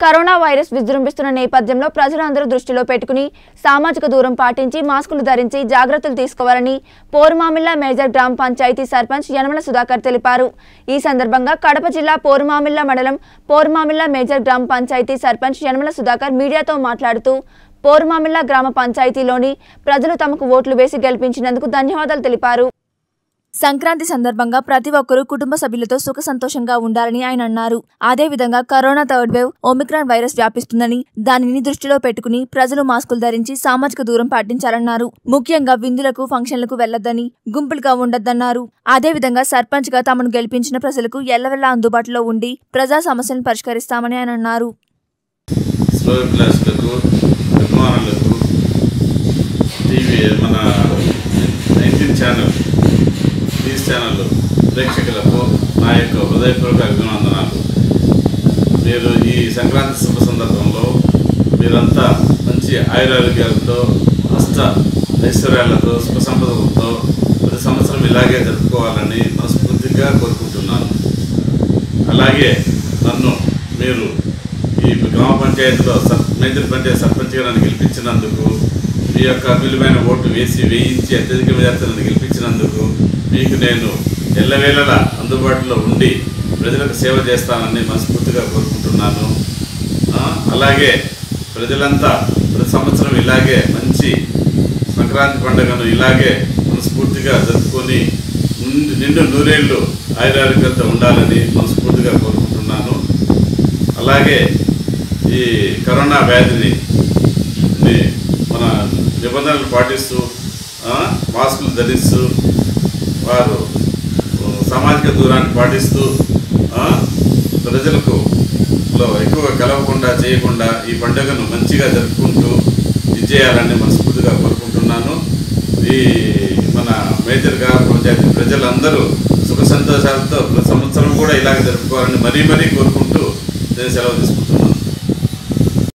corona virus విజృంభిస్తున్న నేపథ్యంలో ప్రజలందరూ దృష్టిలో పెట్టుకుని సామాజిక దూరం పాటించి మాస్కులు ధరించి జాగ్రత్తలు తీసుకోవాలని పోరుమామిల్ల మేజర్ గ్రామ పంచాయతీ సర్పంచ్ యనమల సుధాకర్ తెలిపారు ఈ సందర్భంగా కడప జిల్లా పోరుమామిల్ల మండలం పోరుమామిల్ల మేజర్ గ్రామ పంచాయతీ సర్పంచ్ యనమల సుధాకర్ మీడియాతో మాట్లాడుతూ పోరుమామిల్ల గ్రామ పంచాయతీలోని ప్రజలు తమకు ఓట్లు వేసి గెలిపించినందుకు ధన్యవాదాలు తెలిపారు సంక్రాంతి సందర్భంగా ప్రతి ఒక్కరూ కుటుంబ సభ్యులతో సుఖ సంతోషంగా ఉండాలని ఆయన అన్నారు అదేవిధంగా corona third wave omicron virus వ్యాపిస్తుందని దానిని దృష్టిలో పెట్టుకుని ప్రజలు మాస్కులు ధరించి సామాజిక దూరం పాటించాలన్నారు ముఖ్యంగా విందులకు ఫంక్షన్లకు వెళ్లొద్దని గుంపులుగా ఉండొద్దన్నారు అదేవిధంగా సర్పంచ్ గా తమను గెలిపించిన ప్రజలకు ఎల్లవెల్లా అందుబాటులో ఉండి ప్రజా సమస్యలను పరిష్కరిస్తామని ఆయన అన్నారు స్లో ప్లస్లకు అభిమానులకు టీవీ మన నైన్టీన్ ఛానల్ న్యూస్ ఛానల్ ప్రేక్షకులకు నా యొక్క హృదయపూర్వక అభినందనాలు మీరు ఈ సంక్రాంతి శుభ సందర్భంలో మీరంతా మంచి ఆయురారోగ్యాలతో అష్ట ఐశ్వర్యాలతో సుఖ సంపదలతో ప్రతి సంవత్సరం ఇలాగే జరుపుకోవాలని మనస్ఫూర్తిగా కోరుకుంటున్నాను అలాగే నన్ను మీరు ఈ గ్రామ పంచాయతీలో సర్ మేజర్ పంచాయతీ సర్పంచ్గా నన్ను గెలిపించినందుకు మీ యొక్క విలువైన ఓటు వేసి వేయించి అత్యధిక మెజార్టీ నన్ను గెలిపించినందుకు మీకు నేను ఎల్లవేళలా అందుబాటులో ఉండి ప్రజలకు సేవ చేస్తానని మనస్ఫూర్తిగా కోరుకుంటున్నాను ఆ, అలాగే ప్రజలంతా ప్రతి సంవత్సరం ఇలాగే మంచి సంక్రాంతి పండుగను ఇలాగే మనస్ఫూర్తిగా జరుపుకొని నిండు- నిండు నూరేళ్ళు ఆయురారోగ్యంతో ఉండాలని మనస్ఫూర్తిగా కోరుకుంటున్నాను అలాగే ఈ కరోనా వ్యాధిని ని మన నిబంధనలు పాటిస్తూ ఆ, మాస్కులు ధరిస్తూ వారు ఆ, సామాజిక దూరాన్ని పాటిస్తూ ఆ, ప్రజలకు లో ఎక్కువ కలవకుండా చేయకుండా ఈ పండుగను మంచిగా జరుపుకుంటూ ఇది చేయాలని మనస్ఫూర్తిగా కోరుకుంటున్నాను ఈ మన మేజర్ గ్రామ పంచాయతీ ప్రజలందరూ సుఖ సంతోషాలతో ప్రతి సంవత్సరం కూడా ఇలాగ జరుపుకోవాలని మరీ మరీ కోరుకుంటూ నేను సెలవు తీసుకుంటున్నాను